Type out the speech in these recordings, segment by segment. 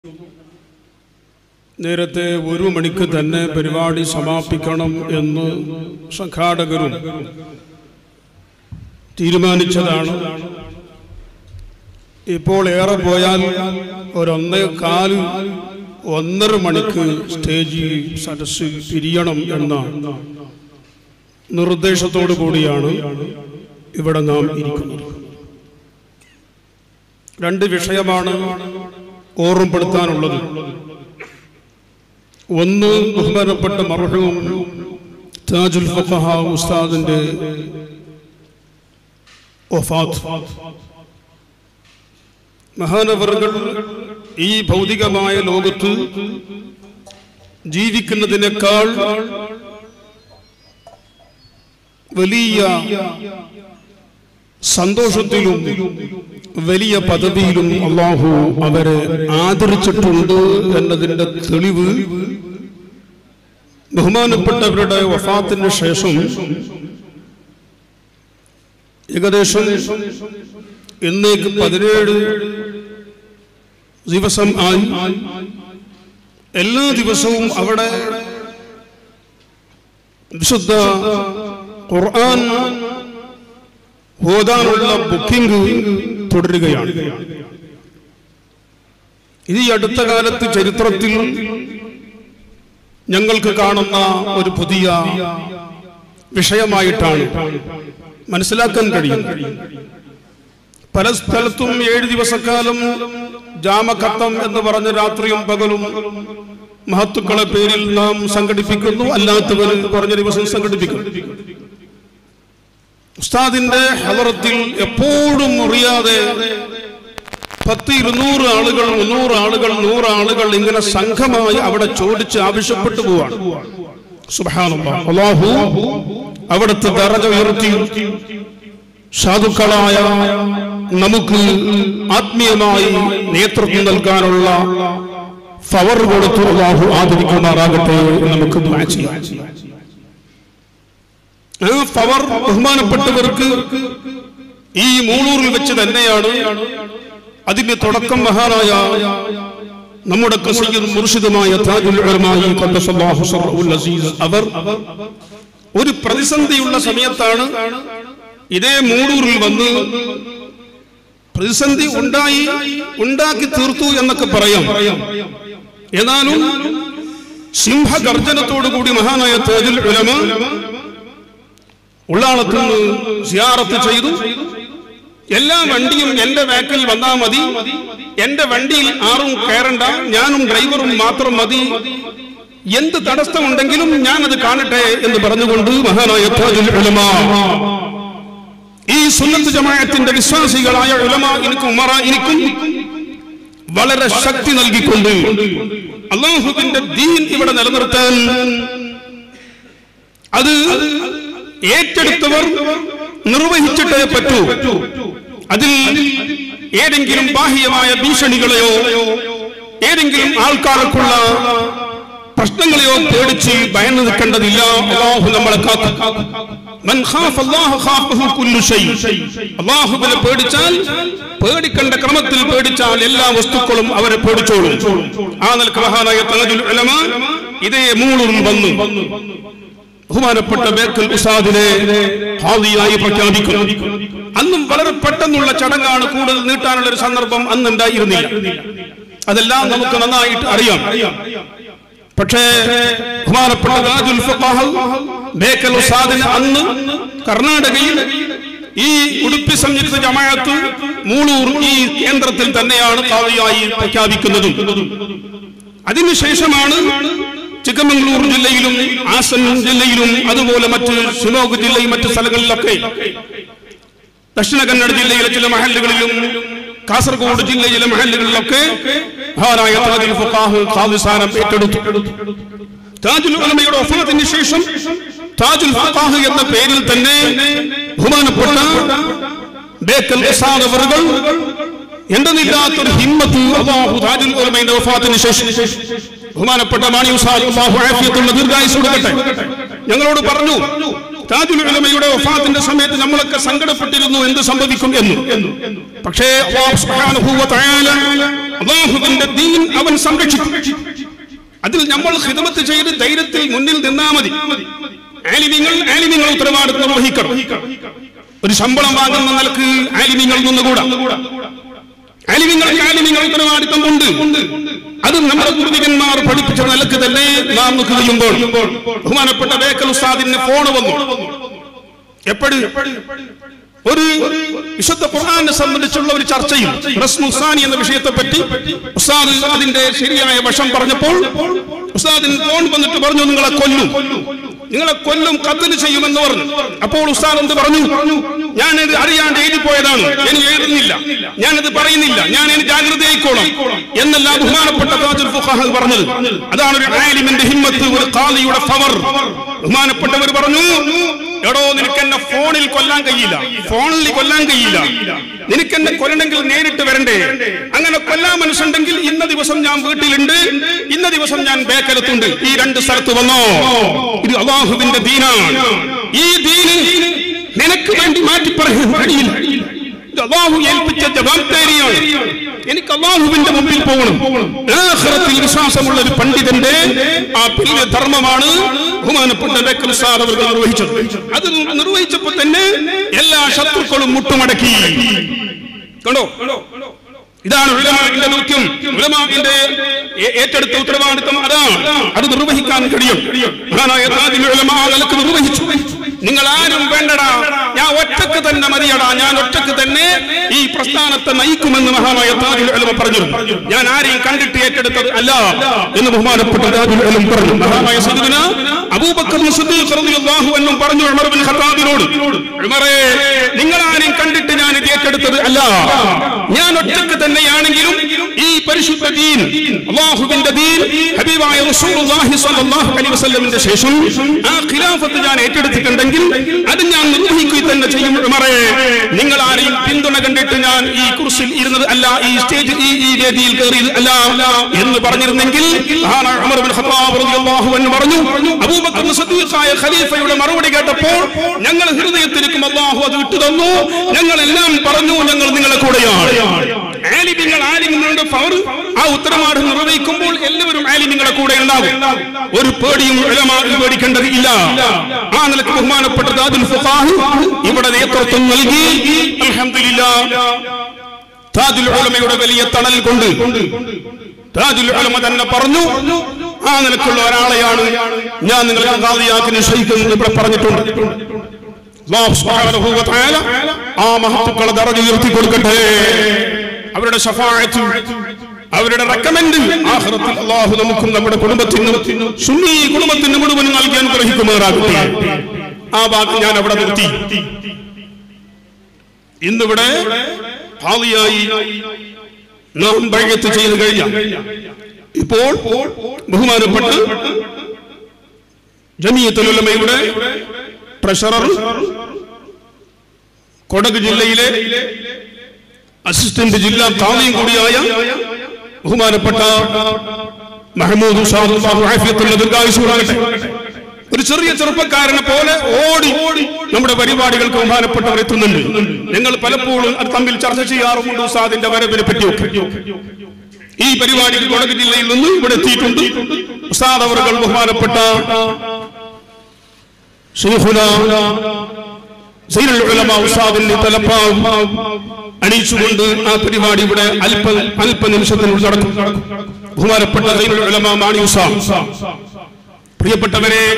നേരത്തെ ഒരു മണിക്ക് തന്നെ പരിപാടി സമാപിക്കണം എന്ന് സംഘാടകരും തീരുമാനിച്ചതാണ് ഇപ്പോൾ ഏറെ പോയാൽ ഒരൊന്നേ കാല് ഒന്നര മണിക്ക് സ്റ്റേജിൽ സദസ്സിൽ പിരിയണം എന്ന നിർദ്ദേശത്തോടു കൂടിയാണ് ഇവിടെ നാം ഇരിക്കുന്നത് രണ്ട് വിഷയമാണ് ഓർമ്മപ്പെടുത്താനുള്ളത് ഒന്ന് ബഹുമാനപ്പെട്ട മർഹൂം താജുൽ ഫഖഹ ഉസ്താദിന്റെ വഫാത്ത് മഹാനവറുകൾ ഈ ഭൗതികമായ ലോകത്ത് ജീവിക്കുന്നതിനേക്കാൾ വലിയ സന്തോഷത്തിലും വലിയ പദവിയിലും അള്ളാഹു അവരെ ആദരിച്ചിട്ടുണ്ട് എന്നതിന്റെ തെളിവ് ബഹുമാനപ്പെട്ടവരുടെ വഫാത്തിന് ശേഷം ഏകദേശം ഇന്നേക്ക് പതിനേഴ് ദിവസം ആയി എല്ലാ ദിവസവും അവിടെ വിശുദ്ധ ഖുർആൻ ഓതാനുള്ള ബുക്കിംഗ് തുടരുകയാണ് ഇത് ഈ അടുത്ത കാലത്ത് ചരിത്രത്തിൽ ഞങ്ങൾക്ക് കാണുന്ന ഒരു പുതിയ വിഷയമായിട്ടാണ് മനസ്സിലാക്കാൻ കഴിയും പല സ്ഥലത്തും ഏഴ് ദിവസക്കാലം ജാമഖത്തം എന്ന് പറഞ്ഞ രാത്രിയും പകലും മഹത്തുക്കളെ പേരിൽ നാം സംഘടിപ്പിക്കുന്നു അല്ലാത്തവർ കുറഞ്ഞ ദിവസം സംഘടിപ്പിക്കുന്നു ഉസ്താദിന്റെ ഹലറത്തിൽ എപ്പോഴും മുറിയാതെ പത്ത് ഇരുന്നൂറ് ആളുകൾ മുന്നൂറ് ആളുകൾ നൂറ് ആളുകൾ ഇങ്ങനെ സംഘമായി അവിടെ ചോദിച്ച് ആവശ്യപ്പെട്ടു പോവാണ് സുബ്ഹാനല്ലാഹ്. അല്ലാഹു അവിടുത്തെ ദറജ ഉയർത്തി സാധുക്കളായ നമുക്ക് ആത്മീയമായി നേതൃത്വം നൽകാനുള്ള ഫവർ കൊടുത്തു അള്ളാഹു ആദരിക്കുമാറാകട്ടെ എന്ന് നമുക്ക് ദുആ ചെയ്യാം ആ പവർ ബഹുമാനപ്പെട്ടവർക്ക് ഈ മൂളൂറിൽ വെച്ച് തന്നെയാണ് അതിന്റെ തുടക്കം മഹാനായ നമ്മുടെ കസയ്യദ് മുർഷിദുമായ താജുൽ ഉലമായി ഖദ്ദസല്ലാഹു സർറഹുൽ അസീസ് അവർ ഒരു പ്രതിസന്ധിയുള്ള സമയത്താണ് ഇതേ മൂളൂറിൽ വന്ന് പ്രതിസന്ധി ഉണ്ടായി ഉണ്ടാക്കി തീർത്തു എന്നൊക്കെ പറയാം എന്നാലും സിംഹഗർജനത്തോടു കൂടി മഹാനായ താജുൽ ഉലമ ഉള്ളാളത്തുനിന്ന് സിയാറത്ത് ചെയ്തു എല്ലാ വണ്ടിയും എന്റെ ബാക്കിൽ വന്നാൽ മതി എന്റെ വണ്ടിയിൽ ആരും കയറണ്ട ഞാനും ഡ്രൈവറും മാത്രം മതി എന്ത് തടസ്സമുണ്ടെങ്കിലും ഞാൻ അത് കാണട്ടെ എന്ന് പറഞ്ഞുകൊണ്ട് മഹാനായ താജുൽ ഉലമ ഈ സുന്നത്ത് ജമാഅത്തിന്റെ വിശ്വാസികളായ ഉലമ എനിക്കും ഉമറ എനിക്കും വളരെ ശക്തി നൽകിക്കൊണ്ട് അള്ളാഹുവിന്റെ ദീൻ ഇവിടെ നിലനിർത്താൻ അത് ഏറ്റെടുത്തവർ നിർവഹിച്ചിട്ടേ പറ്റൂ അതിൽ ഏതെങ്കിലും ബാഹ്യമായ ഭീഷണികളെയോ ഏതെങ്കിലും ആൾക്കാർക്കുള്ള പ്രശ്നങ്ങളെയോ പേടിച്ച് ഭയന്നു നിൽക്കേണ്ടതില്ല അള്ളാഹു നമ്മളെ കാക്കും മൻ ഖാഫ അല്ലാഹ ഖാഫഹു കുല്ലു ശൈ അല്ലാഹുവിനെ പേടിച്ചാൽ പേടിക്കേണ്ട ക്രമത്തിൽ പേടിച്ചാൽ എല്ലാ വസ്തുക്കളും അവരെ പേടിച്ചോളും ആ നിലക്ക് മഹാനായ താജുൽ ഉലമ ഇതേ മൂളൂറിൽ വന്നു ബഹുമാനപ്പെട്ട ബേക്കൽ ഉസാദിനെ ഹാദിയായി പ്രഖ്യാപിക്കുന്നു അന്നും വളരെ പെട്ടെന്നുള്ള ചടങ്ങാണ് കൂടുതൽ നീട്ടാനുള്ള ഒരു സന്ദർഭം അന്ന് ഉണ്ടായിരുന്നില്ല അതെല്ലാം നമുക്ക് നന്നായിട്ട് അറിയാം പക്ഷേ ബഹുമാനപ്പെട്ട താജുൽ ഫഖാഹ് ബേക്കൽ ഉസാദിന് അന്ന് കർണാടകയിൽ ഈ ഉടുപ്പി സംയുക്ത ജമാഅത്ത് മൂളൂർ ഈ കേന്ദ്രത്തിൽ തന്നെയാണ് ഹാദിയായി പ്രഖ്യാപിക്കുന്നതും അതിനുശേഷമാണ് ചിക്കമംഗളൂർ ജില്ലയിലും ആസൻ ജില്ലയിലും അതുപോലെ മറ്റ് ഷിമോഗ് ജില്ലയും മറ്റ് സ്ഥലങ്ങളിലൊക്കെ ദക്ഷിണ കന്നഡ ജില്ലയിലെ ചില മഹല്ലുകളിലും കാസർഗോഡ് ജില്ലയിലെ മഹല്ലുകളിലൊക്കെ മഹാനായ താജുൽ ഫഖാഹ് ഖാദിസ്ഥാനം ഏറ്റെടുത്തു താജുൽ ഉലമയുടെ വഫാത്തിന് ശേഷം താജുൽ ഫഖാഹ് എന്ന പേരിൽ തന്നെ ബഹുമാനപ്പെട്ട ബേക്കൽ ഉസാദ് അവറുകൾ എന്തെന്നില്ലാത്തൊരു ഹിമ്മത്ത് അല്ലാഹു താജുൽ ഉലമയുടെ വഫാത്തിന് ശേഷം ബഹുമാനപ്പെട്ട മാണി ഉസാദ് അല്ലാഹു ആഫിയത്തുള്ള ദീർഘായുസ് കൊടുക്കട്ടെ ഞങ്ങളോട് പറഞ്ഞു താജുൽ ഉലമയുടെ വഫാത്തിന്റെ സമയത്ത് നമ്മളൊക്കെ സങ്കടപ്പെട്ടിരുന്നു എന്ത് സംഭവിക്കും എന്ന് പക്ഷേ അല്ലാഹു സുബ്ഹാനഹു വ തആല അള്ളാഹുവിന്റെ ദീൻ അവൻ സംരക്ഷിക്കും അതിൽ നമ്മൾ ഹിദമത്ത് ചെയ്ത് ധൈര്യത്തിൽ മുന്നിൽ നിന്നാ മതി ആലിമ്യങ്ങൾ ആലിമ്യങ്ങൾ ഉത്തരവാദിത്വം നിർവഹിക്കണം ഒരു ശമ്പളം വാങ്ങുന്ന നിലക്ക് ആലിമ്യങ്ങൾ നിന്നുകൂടാ ആലിമ്യങ്ങൾക്ക് ആലിമ്യങ്ങൾ ഉത്തരവാദിത്വം ഉണ്ട് അത് നമ്മുടെ പൂർവികന്മാർ പഠിപ്പിച്ച നിലക്ക് തന്നെ നാം കഴിയുമ്പോൾ ബഹുമാനപ്പെട്ട ബേക്കൽ ഉസ്താദിന് ഫോൺ വന്നു എപ്പോഴും ഒരു വിശുദ്ധ ഖുർആനെ സംബന്ധിച്ചുള്ള ഒരു ചർച്ചയും റസ്മുസാനി എന്ന വിഷയത്തെ പറ്റി ഉസ്താദ് അതിന്റെ ശരിയായ വശം പറഞ്ഞപ്പോൾ ഉസ്താദിന് ഫോൺ വന്നിട്ട് പറഞ്ഞു നിങ്ങളെ കൊല്ലും നിങ്ങളെ കൊല്ലും കത്തിന് ചെയ്യുമെന്ന് പറഞ്ഞു അപ്പോൾ ഉസ്താദ് എന്ത് പറഞ്ഞു ഞാനത് അറിയാണ്ട് എഴുതിപ്പോയതാണ് ഞാൻ എഴുതുന്നില്ല ഞാനത് പറയുന്നില്ല ഞാൻ അതിന് ജാഗ്രത ആയിക്കോളാം എന്നെല്ലാം ബഹുമാനപ്പെട്ട താജുൽ ഫുഖാഹ് പറഞ്ഞത് അതാണ് ഒരു ആലിമിന്റെ ഹിമ്മത്ത് ഒരു ഖാദിയുടെ പവർ ബഹുമാനപ്പെട്ടവർ പറഞ്ഞു എടോ നിനക്ക് എന്നെ ഫോണിൽ കൊല്ലാൻ കഴിയില്ല ഫോണിൽ കൊല്ലാൻ കഴിയില്ല നിനക്ക് എന്നെ കൊല്ലണമെങ്കിൽ നേരിട്ട് വരണ്ടേ അങ്ങനെ കൊല്ലാൻ മനസ്സുണ്ടെങ്കിൽ ഇന്ന ദിവസം ഞാൻ വീട്ടിലുണ്ട് ഇന്ന ദിവസം ഞാൻ ബേക്കലത്തുണ്ട് ഈ രണ്ട് സ്ഥലത്ത് വന്നോ ഇത് അള്ളാഹുവിന്റെ ദീനാണ് ഈ ദീന് നിനക്ക് വേണ്ടി മാറ്റി പറയാൻ കഴിയില്ല ഇത് അള്ളാഹു ഏൽപ്പിച്ച ജവാബ്ദാരിയാണ് എനിക്ക് അള്ളാഹുവിന്റെ മുമ്പിൽ പോകണം ആഖിറത്തിൽ വിശ്വാസമുള്ള ഒരു പണ്ഡിതന്റെ ആ വലിയ ധർമ്മമാണ് ബഹുമാനപ്പെട്ട ബേക്കൽ സാർ അവർ നിർവഹിച്ചത് അത് നിർവഹിച്ചപ്പോൾ തന്നെ എല്ലാ ശത്രുക്കളും മുട്ടുമടക്കി കണ്ടോ ഇതാണ് ഉലമാവിന്റെ ദൗത്യം ഉലമാവിന്റെ ഏ- ഏറ്റെടുത്ത ഉത്തരവാദിത്വം അതാണ് അത് നിർവഹിക്കാൻ കഴിയും മഹാനായ താജുൽ ഉലമാ നിലക്ക് നിർവഹിച്ചു നിങ്ങൾ ആരും വേണ്ടടാ ഞാൻ ഒറ്റക്ക് തന്നെ മതിയടാ ഞാൻ ഒറ്റക്ക് തന്നെ ഈ പ്രസ്ഥാനത്തെ നയിക്കുമെന്ന് മഹാനായ താജുൽ ഉലമ പറഞ്ഞു ഞാൻ ആരെയും കണ്ടിട്ട് ഏറ്റെടുത്തത് അല്ല എന്ന് ബഹുമാനപ്പെട്ട താജുൽ ഉലം പറഞ്ഞു മഹാനായ സദുന അബൂബക്കർ സിദ്ദീഖ് റളിയല്ലാഹു അൻഹു പറഞ്ഞു ഉമർ ബിൻ ഖത്താബിനോട് ഉമറേ നിങ്ങൾ ആരെയും കണ്ടിട്ട് ഞാൻ ഇത് ഏറ്റെടുത്തത് അല്ല ഞാൻ ഒറ്റക്ക് തന്നെയാണെങ്കിലും ഈ പരിശുദ്ധ ദീൻ അള്ളാഹുവിന്റെ ദീൻ ഹബീബായ റസൂലുള്ളാഹി സ്വല്ലല്ലാഹു അലൈഹി വസല്ലമിന്റെ ശേഷം ആ ഖിലാഫത്ത് ഞാൻ ഏറ്റെടുത്തിട്ടുണ്ടെങ്കിൽ അത് ഞാൻ നിർവഹിക്കുക തന്നെ ചെയ്യും ഉമറേ നിങ്ങൾ ആരെയും പിന്തുണ കണ്ടിട്ട് ഞാൻ ഈ കുർസിൽ ഇരുന്നത് അല്ല ഈ സ്റ്റേജ് ഈ ഈ വേദിയിൽ കയറിയത് അല്ല എന്ന് പറഞ്ഞിരുന്നെങ്കിൽ ആണ് ഉമർ ബിൻ ഖത്താബ് റളിയല്ലാഹു അൻഹു പറഞ്ഞു അബൂബക്കർ സിദ്ദീഖായ ഖലീഫയുടെ മറുപടി കേട്ടപ്പോൾ ഞങ്ങൾ ഹൃദയത്തിലേക്കും അള്ളാഹു അത് വിട്ടു തന്നു ഞങ്ങൾ എല്ലാം പറഞ്ഞു ഞങ്ങൾ നിങ്ങളെ കൂടെയാണ് ആലിമിങ്ങൾ ആലിങ്ങളുടെ പവർ ആ ഉത്തരവാദിത്വം നിർവഹിക്കുമ്പോൾ എല്ലാവരും ആലിമിങ്ങളെ കൂടെ ഉണ്ടാകും ഒരു പേടിയും ഉലമാവിൽ പേടിക്കേണ്ടത് ഇല്ല ആ നിലക്ക് ബഹുമാനപ്പെട്ട താജുൽ ഫുഖാഹ് ഇവിടെ നേതൃത്വം നൽകി അൽഹംദുലില്ലാ താജുൽ ഉലമയുടെ വലിയ തണൽ കൊണ്ട് താജുൽ ഉലമ തന്നെ പറഞ്ഞു ആ നിലക്കുള്ള ഒരാളെയാണ് ഞാൻ നിങ്ങൾക്ക് ഖാദിയാക്കി നിശ്ചയിക്കുന്നത് ഇവിടെ പറഞ്ഞിട്ടുണ്ട് അല്ലാഹു സുബ്ഹാനഹു വ തആല ആ മഹത്തുക്കളെ ദറജ ഉയർത്തി കൊടുക്കട്ടെ അവരുടെ ഷഫാഅത്ത് അവരുടെ റെക്കമെൻഡ് ആഖിറത്തിൽ അല്ലാഹു നമുക്കും നമ്മുടെ കുടുംബത്തിനും സുന്നി കുടുംബത്തിന് മുഴുവൻ നൽകി അനുഗ്രഹിക്കുമാറാകട്ടെ ആ വാക്ക് ഞാൻ അവിടെ നിർത്തി ഇന്നിവിടെ ഹാദിയായി നാം ബഴയത്ത് ചെയ്ത് കഴിഞ്ഞ ഇപ്പോൾ ബഹുമാനപ്പെട്ട ജമീയത്തുലമയുടെ ട്രഷറർ കൊടക് ജില്ലയിലെ അസിസ്റ്റന്റ് ജില്ലാ കാളിയും കൂടിയായ ബഹുമാനപ്പെട്ട മഹമ്മൂദ് ഉഷാദ് അല്ലാഹു ആഫിയത്തുള്ള ദീർഘായുസ്സുകളാകട്ടെ ഒരു ചെറിയ ചെറുപ്പക്കാരനെ പോലെ ഓടി നമ്മുടെ പരിപാടികൾക്ക് ബഹുമാനപ്പെട്ടവർ എത്തുന്നുണ്ട് ഞങ്ങൾ പലപ്പോഴും അത് തമ്മിൽ ചർച്ച ചെയ്യാറുമുണ്ട് ഉസാദിന്റെ വരവിനെ പറ്റിയൊക്കെ ഈ പരിപാടിക്ക് കൊടക് ജില്ലയിൽ നിന്ന് ഇവിടെ എത്തിയിട്ടുണ്ട് ഉസ്താദ് അവർ ബഹുമാനപ്പെട്ട ശൈഖുന സൈനുൽ ഉലമ ഉസ്താദിന്റെ തലപ്പാവ് അണിയിച്ചുകൊണ്ട് ആ പരിപാടി ഇവിടെ അല്പ അല്പ നിമിഷത്തിനുള്ളിൽ നടക്കും ബഹുമാനപ്പെട്ട സൈനുൽ ഉലമ മാണി ഉസ്താദ് പ്രിയപ്പെട്ടവരെ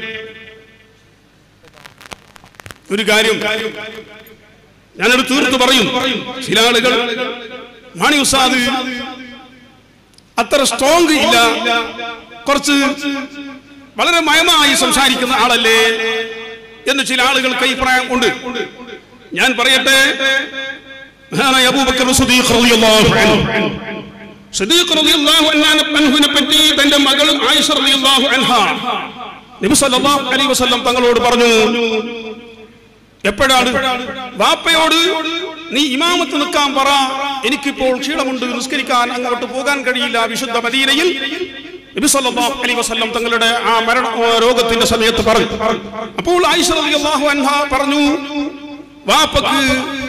ഒരു കാര്യം ഞാനത് തീർത്തു പറയും ചില ആളുകൾ മാണി ഉസ്താദ് അത്ര സ്ട്രോങ് ഇല്ല കുറച്ച് വളരെ മയമായി സംസാരിക്കുന്ന ആളല്ലേ എന്ന് ചില ആളുകൾക്ക് അഭിപ്രായം ഉണ്ട് ഞാൻ പറയട്ടെ മഹാനായ അബൂബക്കർ സിദ്ദീഖ് റളിയല്ലാഹു അൻഹു സിദ്ദീഖ് റളിയല്ലാഹു അൻഹുവിനെ പറ്റി തന്റെ മകൾ ആയിഷ റളിയല്ലാഹു അൻഹ നബി സല്ലല്ലാഹു അലൈഹി വസല്ലം തങ്ങളോട് പറഞ്ഞു എപ്പോഴാണ് വാപ്പയോട് നീ ഇമാമത്ത് നിൽക്കാൻ പറ എനിക്കിപ്പോൾ ക്ഷീണമുണ്ട് നിസ്കരിക്കാൻ അങ്ങോട്ട് പോകാൻ കഴിയില്ല വിശുദ്ധ മദീനയിൽ നബി സല്ലല്ലാഹു അലൈഹി വസല്ലം തങ്ങളുടെ ആ മരണ ആ രോഗത്തിന്റെ സമയത്ത് പറഞ്ഞു അപ്പോൾ ആയിഷ റളിയല്ലാഹു അൻഹ പറഞ്ഞു വാപ്പക്ക്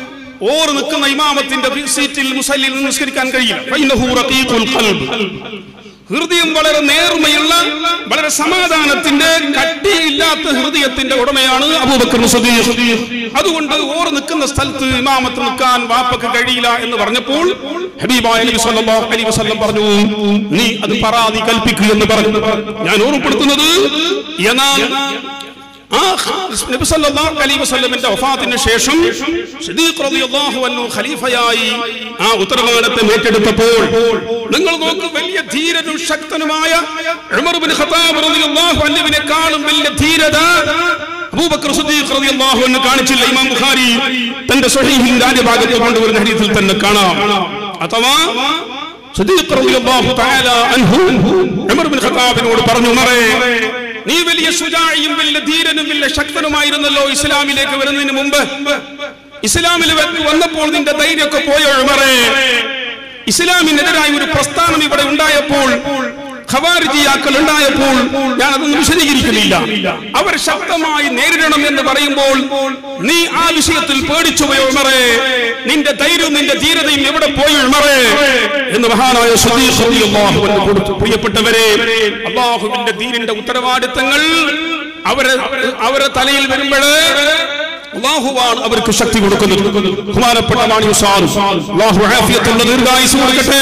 ഓർ നിൽക്കുന്ന ഇമാമത്തിന്റെ സീറ്റിൽ മുസല്ലിൽ നിന്ന് നിസ്കരിക്കാൻ കഴിയില്ല ഫൈനഹു റഖീഖുൽ ഖൽബ്. ഹൃദയം വളരെ നേർമയുള്ള വളരെ സമാധാനത്തിന്റെ കട്ടിയില്ലാത്ത ഹൃദയത്തിന്റെ ഉടമയാണ് അബൂബക്കർ സദീഖ് അതുകൊണ്ട് ഓർ നിൽക്കുന്ന സ്ഥലത്ത് ഇമാമത്ത് നിൽക്കാൻ വാപ്പക്ക് കഴിയില്ല എന്ന് പറഞ്ഞപ്പോൾ ഹബീബായ നബി സല്ലല്ലാഹു അലൈഹി വസല്ലം പറഞ്ഞു നീ അത് പറാതി കൽപ്പിക്കുക എന്ന് പറഞ്ഞു ഞാൻ ഓർമ്മപ്പെടുത്തുന്നത് എന്നാൽ ആ നബി സല്ലല്ലാഹു അലൈഹി വസല്ലമിന്റെ വഫാത്തിന് ശേഷം സിദ്ദീഖ് റളിയല്ലാഹു അൻഹു ഖലീഫയായി ആ ഉത്തരവാദിത്തം ഏറ്റെടുത്തപ്പോൾ നിങ്ങൾ നോക്ക് വലിയ ധീരനും ശക്തനുമായ ഉമർ ഇബ്നു ഖത്താബ് റളിയല്ലാഹു അൻഹുവിനെക്കാളും വലിയ ധീരത അബൂബക്കർ സിദ്ദീഖ് റളിയല്ലാഹു അൻഹു കാണിച്ചില്ല ഇമാം ബുഖാരി തന്റെ സ്വഹീഹിന്റെ ആദ്യ ഭാഗത്ത് കൊണ്ടുവരുന്ന ഹദീസിൽ തന്നെ കാണാം അഥവാ സിദ്ദീഖ് റളിയല്ലാഹു തആല അൻഹു ഉമർ ഇബ്നു ഖത്താബിനോട് പറഞ്ഞു ഉമറേ നീ വലിയ സുജായിയും വലിയ ധീരനും വലിയ ശക്തനുമായിരുന്നല്ലോ ഇസ്ലാമിലേക്ക് വരുന്നതിന് മുമ്പ് ഇസ്ലാമിൽ വന്നപ്പോൾ നിന്റെ ധൈര്യമൊക്കെ പോയോ ഉമറേ ഇസ്ലാമിനെതിരായ ഒരു പ്രസ്ഥാനം ഇവിടെ ഉണ്ടായപ്പോൾ ഖവാരിജിയാക്കൾ ഉണ്ടായപ്പോൾ ഞാൻ അതൊന്നും വിശദീകരിക്കുന്നില്ല അവർ ശക്തമായി നേരിടണം എന്ന് പറയുമ്പോൾ നീ ആ വിഷയത്തിൽ പേടിച്ചു പോയോ ഉമറേ നിന്റെ ധൈര്യവും നിന്റെ ധീരതയും എവിടെ പോയി ഉമറേ എന്ന് മഹാനായ സദീഖ് റളിയല്ലാഹു അൻഹു കൊടുത്തു പ്രിയപ്പെട്ടവരെ അള്ളാഹുവിന്റെ ദീനിന്റെ ഉത്തരവാദിത്തങ്ങൾ അവരെ അവരെ തലയിൽ വരുമ്പോഴേ അള്ളാഹുവാണ് അവർക്ക് ശക്തി കൊടുക്കുന്നത് ബഹുമാനപ്പെട്ട മാണി ഉസാദ് അള്ളാഹു ആഫിയത്തുള്ള ദീർഘായുസ് കൊടുക്കട്ടെ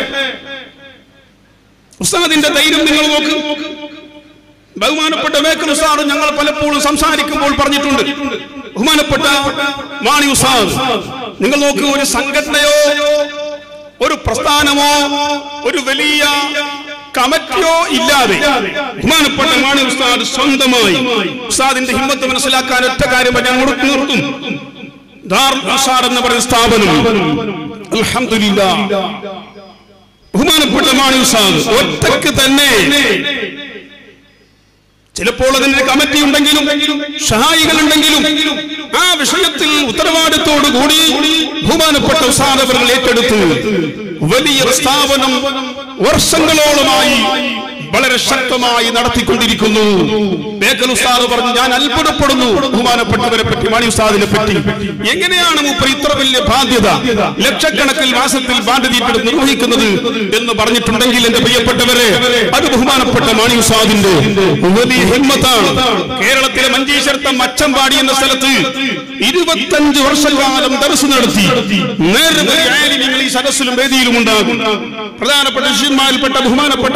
ഉസ്താദിന്റെ ധൈര്യം നിങ്ങൾ നോക്ക് ബഹുമാനപ്പെട്ട മേക്കൽ ഉസ്താദ് ഞങ്ങൾ പലപ്പോഴും സംസാരിക്കുമ്പോൾ പറഞ്ഞിട്ടുണ്ട് ബഹുമാനപ്പെട്ട മാണി ഉസ്താദ് നിങ്ങൾ നോക്ക് ഒരു സംഘടനയോ ഒരു പ്രസ്ഥാനമോ ഒരു വലിയ കമറ്റിയോ ഇല്ലാതെ ബഹുമാനപ്പെട്ട മാണി ഉസ്താദ് സ്വന്തമായി ഉസ്താദിന്റെ ഹിമ്മത്ത് മനസ്സിലാക്കാൻ ഒറ്റ കാര്യം ഞാൻ മുടക്കി നിർത്തും ദാറുൽ ഉസാർ എന്ന് പറയുന്ന സ്ഥാപനം അൽഹംദുലില്ലാ ബഹുമാനപ്പെട്ട മാണി ഉസ്താദ് ഒറ്റക്ക് തന്നെ ചിലപ്പോൾ അതിന്റെ കമ്മിറ്റി ഉണ്ടെങ്കിലും സഹായികൾ ഉണ്ടെങ്കിലും ആ വിഷയത്തിൽ ഉത്തരവാദിത്തോടു കൂടി ബഹുമാനപ്പെട്ട ഉസാദവர்கள் ഏറ്റെടുത്തു വലിയ സ്ഥാപനം വർഷങ്ങളോളമായി വളരെ ശക്തമായി നടത്തിക്കൊണ്ടിരിക്കുന്നു ബേക്കൽ ഉസ്താദ് പറഞ്ഞു ഞാൻ അത്ഭുതപ്പെടുന്നു ബഹുമാനപ്പെട്ടവരെ പറ്റി മാണി ഉസ്താദിനെ പറ്റി എങ്ങനെയാണ് മൂപ്പർ ഇത്ര വലിയ ബാധ്യത ലക്ഷക്കണക്കിൽ മാസത്തിൽ ബാധ്യത നിർവഹിക്കുന്നത് എന്ന് പറഞ്ഞിട്ടുണ്ടെങ്കിൽ എന്റെ പ്രിയപ്പെട്ടവരെ അത് ബഹുമാനപ്പെട്ട മാണി ഉസ്താദിന്റെ വലിയ ഹിമ്മത്താണ് കേരളത്തിലെ മഞ്ചേശ്വരത്തെ മച്ചമ്പാടി എന്ന സ്ഥലത്ത് ഇരുപത്തഞ്ച് വർഷക്കാലം ദർശ നടത്തി നിരവധി ആലിമ്യങ്ങൾ ഈ സദസ്സിലും വേദിയിലും ഉണ്ടാകും പ്രധാനപ്പെട്ട ശിഷ്യന്മാരിൽപ്പെട്ട ബഹുമാനപ്പെട്ട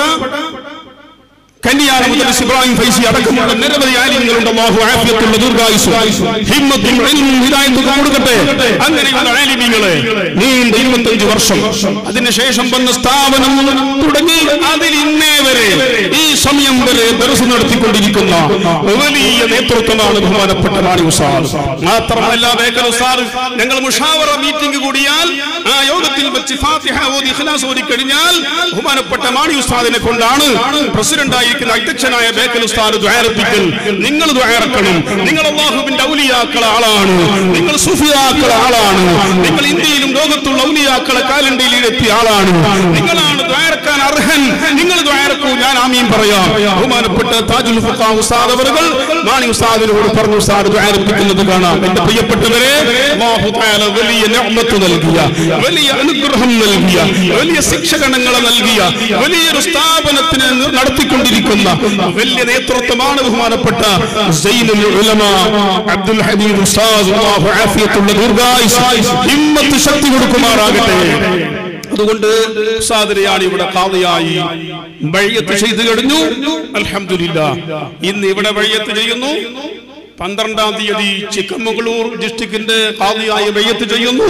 കന്യാന മുതൽ ഇബ്രാഹിം ഫൈസി അടക്കമുള്ള നിരവധി ആലിമ്യങ്ങളുണ്ട് അല്ലാഹു ആഫിയത്തുള്ള ദീർഘായുസ് ഹിമ്മത്തും ഇൽമും ഹിദായത്തും കൊടുക്കട്ടെ അങ്ങനെയുള്ള ആലിമ്യങ്ങളെ നീണ്ട ഇരുപത്തഞ്ച് വർഷം അതിനുശേഷം വന്ന സ്ഥാപനം തുടങ്ങി അതിൽ ഇന്നേ വരെ ഈ സമയം വരെ ദർസ് നടത്തിക്കൊണ്ടിരിക്കുന്ന വലിയ നേതൃത്വമാണ് ബഹുമാനപ്പെട്ട മാണി ഉസാദ് മാത്രമല്ല ബേക്കൽ ഉസാദ് ഞങ്ങൾ മുഷാവറ മീറ്റിംഗ് കൂടിയാൽ ആ യോഗത്തിൽ വെച്ച് ഫാത്തിഹ ഓതി ഇഖ്ലാസ് ഓതി കഴിഞ്ഞാൽ ബഹുമാനപ്പെട്ട മാണി ഉസ്താദിനെ കൊണ്ടാണ് പ്രസിഡന്റ് ആയിരിക്കുന്ന അധ്യക്ഷനായ ബേക്കൽ ഉസ്താദ് ദ്വാരപ്പിക്കൽ നിങ്ങൾ ദ്വാരക്കണം നിങ്ങൾ അള്ളാഹുവിന്റെ ഔലിയാക്കളെ ആളാണ് നിങ്ങൾ സുഫിയാക്കളെ ആളാണ് നിങ്ങൾ ഇന്ത്യയിലും ലോകത്തുള്ള ഔലിയാക്കളെ കാലണ്ടയിൽ എത്തിയ ആളാണ് നിങ്ങളാണ് ദ്വാരക്കാൻ അർഹൻ നിങ്ങൾ ദ്വാരക്കൂ ഞാൻ ആമീൻ പറയാം ബഹുമാനപ്പെട്ട താജുൽ ഫുഖാ ഉസ്താദ് അവറുകൾ മാണി ഉസ്താദിനോട് പറഞ്ഞു ഉസ്താദ് ദ്വാരപ്പിക്കുന്നത് കാണാം എന്റെ പ്രിയപ്പെട്ടവരെ അല്ലാഹു തആല വലിയ നിഅമത്ത് നൽകിയ വലിയ അനുഗ്രഹം നൽകിയ വലിയ ശിക്ഷകണങ്ങളെ നൽകിയ വലിയൊരു സ്ഥാപനത്തിന് നടത്തിക്കൊണ്ടിരിക്കുന്ന വലിയ നേതൃത്വമാണ് ബഹുമാനപ്പെട്ട സൈനുൽ ഉലമ അബ്ദുൽ ഹമീദ് ഉസ്താദ് അല്ലാഹു ആഫിയത്തുള്ള ദീർഘായുസ് ഹിമ്മത്ത് ശക്തി കൊടുക്കുമാറാകട്ടെ അതുകൊണ്ട് സാദരയാണ് ഇവിടെ കാതയായി വഴിയത്ത് ചെയ്തു കഴിഞ്ഞു അൽഹംദുലില്ല ഇന്ന് ഇവിടെ വഴിയത്ത് ചെയ്യുന്നു പന്ത്രണ്ടാം തീയതി ചിക്കമംഗളൂർ ഡിസ്ട്രിക്റ്റിന്റെ കാതിയായി വയ്യത്ത് ചെയ്യുന്നു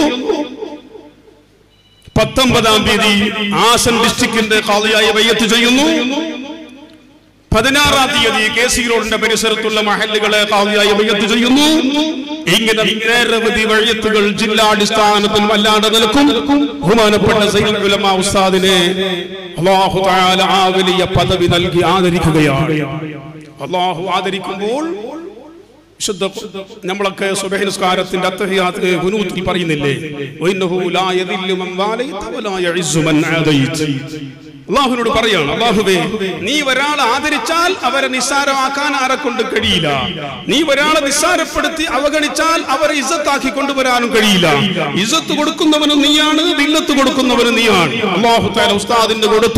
പത്തൊമ്പതാം തീയതി ആസൻ ഡിസ്ട്രിക്റ്റിന്റെ കാതിയായി വയ്യത്ത് ചെയ്യുന്നു പതിനാറാം തീയതി കെ സി റോഡിന്റെ പരിസരത്തുള്ള മഹല്ലുകളെ കാതിയായി വയ്യത്ത് ചെയ്യുന്നു ഇങ്ങനെ നിരവധി വഴിയത്തുകൾ ജില്ലാടിസ്ഥാനത്തിൽ അല്ലാതെ നിൽക്കും ബഹുമാനപ്പെട്ട സയ്യിദ് ഉലമ ഉസ്താദിനെ അല്ലാഹു തആല ആ വലിയ പദവി നൽകി ആദരിക്കുകയാണ് അള്ളാഹു ആദരിക്കുമ്പോൾ വിശുദ്ധ നമ്മളൊക്കെ സുബഹി നിസ്കാരത്തിന്റെ അത്തഹിയാത്ത് ഹുനൂത്തിൽ പറയുന്നില്ലേ വഇന്നഹു ലാ യദില്ലു മൻ വാലൈത വലാ യഇസ്സു മൻ ആദൈത അള്ളാഹുവിനോട് പറയാണ് അള്ളാഹുവേ നീ ഒരാളെ ആദരിച്ചാൽ അവരെ നിസ്സാരമാക്കാൻ ആരെ കൊണ്ട് കഴിയില്ല നീ ഒരാളെ നിസ്സാരപ്പെടുത്തി അവഗണിച്ചാൽ അവരെ ഇസ്സത്താക്കി കൊണ്ടുവരാനും കഴിയില്ല ഇസ്സത്ത് കൊടുക്കുന്നവനും നീയാണ് ദില്ലത്ത് കൊടുക്കുന്നവനും നീയാണ് അള്ളാഹു താല ഉസ്താദിന്റെ കൊടുത്ത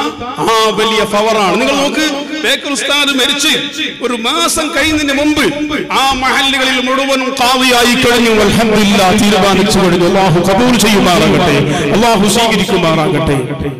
ആ വലിയ ഫവറാണ് നിങ്ങൾ നോക്ക് ബേക്കർ ഉസ്താദ് മരിച്ച് ഒരു മാസം കഴിയുന്നതിന് മുമ്പ് ആ മഹല്ലുകളിൽ മുഴുവനും കാവിയായി കഴിഞ്ഞു അൽഹംദുലില്ലാ തീരുമാനിച്ചു കഴിഞ്ഞു അള്ളാഹു കബൂൽ ചെയ്യുമാറാകട്ടെ അള്ളാഹു സ്വീകരിക്കുമാറാകട്ടെ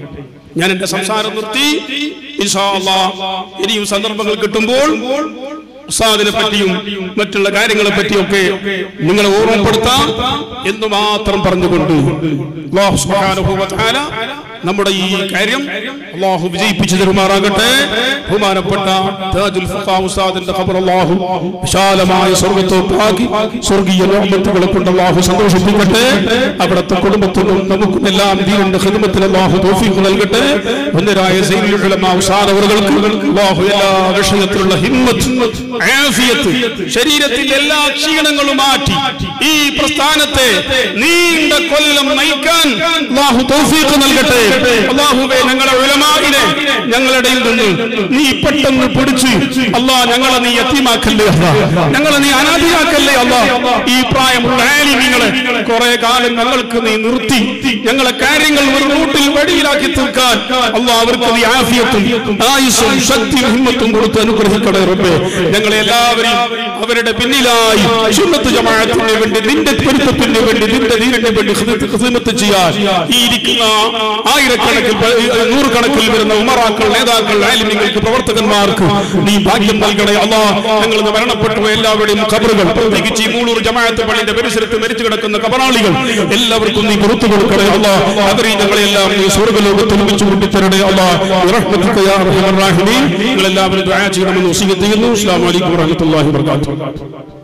ഞാൻ എന്റെ സംസാരം നിർത്തി ഇൻഷാ അല്ലാ ഇനിയും സന്ദർഭങ്ങൾ കിട്ടുമ്പോൾ ഉസ്താദിനെ പറ്റിയും മറ്റുള്ള കാര്യങ്ങളെ പറ്റിയൊക്കെ നിങ്ങളെ ഓർമ്മപ്പെടുത്താം എന്ന് മാത്രം പറഞ്ഞുകൊണ്ട് അല്ലാഹു സുബ്ഹാനഹു വ തആല നമ്മുടെ ഈ കാര്യം അള്ളാഹു വിജയിപ്പിച്ചു തരുമാറാകട്ടെ ബഹുമാനപ്പെട്ട താജുൽ ഫഖാ ഉസ്താദിന്റെ ഖബർ അള്ളാഹു വിശാലമായ സ്വർഗത്തോട്ടാക്കി സ്വർഗീയ നോമത്തുകളെ കൊണ്ട് അള്ളാഹു സന്തോഷിപ്പിക്കട്ടെ അവിടുത്തെ കുടുംബത്തിനും നമുക്കും എല്ലാം ദീനിന്റെ ഖിദ്മത്തിൽ അള്ളാഹു തൗഫീഖ് നൽകട്ടെ വന്ദരായ സയ്യിദുൽ ഉലമാ ഉസ്താദവറുകൾക്ക് അള്ളാഹു എല്ലാ വിഷയത്തിലുള്ള ഹിമ്മത്ത് ആഫിയത്ത് ശരീരത്തിന്റെ എല്ലാ ക്ഷീണങ്ങളും മാറ്റി ഈ പ്രസ്ഥാനത്തെ നീണ്ട കൊല്ലം നയിക്കാൻ അള്ളാഹു തൗഫീഖ് നൽകട്ടെ അള്ളാഹുവേ ഞങ്ങളെ ഉലമാവിനെ ഞങ്ങളുടെ നിന്ന് നീ പെട്ടെന്ന് പിടിച്ച് അല്ലാ ഞങ്ങളെ നീ എത്തിമാക്കല്ലേ അല്ലാ ഞങ്ങളെ നീ അനാഥിയാക്കല്ലേ അല്ലാ ഈ പ്രായമുള്ള ആലിമീങ്ങളെ കുറെ കാലം ഞങ്ങൾക്ക് നീ നിർത്തി ഞങ്ങളെ കാര്യങ്ങൾ ഒരു റൂട്ടിൽ വഴിയിലാക്കി തീർക്കാൻ അല്ലാ അവർക്ക് നീ ആഫിയത്തും ആയുസ്സും ശക്തിയും ഹിമ്മത്തും കൊടുത്ത് അനുഗ്രഹിക്കണേ റബ്ബേ ഞങ്ങളെ എല്ലാവരെയും അവരുടെ പിന്നിലായി സുന്നത്ത് ജമാഅത്തിന് വേണ്ടി നിന്റെ പൊരുത്തത്തിന് വേണ്ടി നിന്റെ ദീനിന് വേണ്ടി ഹിദമത്ത് ചെയ്യാൻ ഈ ഇരിക്കുന്ന ആയിരക്കണക്കിൽ പ- നൂറുകണക്കിൽ വരുന്ന ഉമറാക്കൾ നേതാക്കൾ ആലിമ്യങ്ങൾക്ക് പ്രവർത്തകന്മാർക്ക് നീ ഭാഗ്യം നൽകണേ അല്ലാ ഞങ്ങൾ ഇന്ന് മരണപ്പെട്ടു എല്ലാവരുടെയും ഖബറുകൾ പ്രത്യേകിച്ച് ഈ മൂളൂർ ജമാഅത്ത് പള്ളിന്റെ പരിസരത്ത് മരിച്ചു കിടക്കുന്ന കബറാളികൾ എല്ലാവർക്കും നീ പുറത്തു കൊടുക്കണേ അല്ലാ അവരെ ഞങ്ങളെല്ലാം നീ സ്വർഗ്ഗലോകത്ത് ഒരുമിച്ച് കൊണ്ടുതരണേ അല്ലാ റഹ്മത്തുക യാ അർഹമർ റാഹിമീൻ നിങ്ങൾ എല്ലാവരും ദുആ ചെയ്യണമെന്ന് വസിയത്ത് ചെയ്യുന്നു അസ്സലാമു അലൈക്കും വറഹ്മത്തുള്ളാഹി വബറകാതുഹു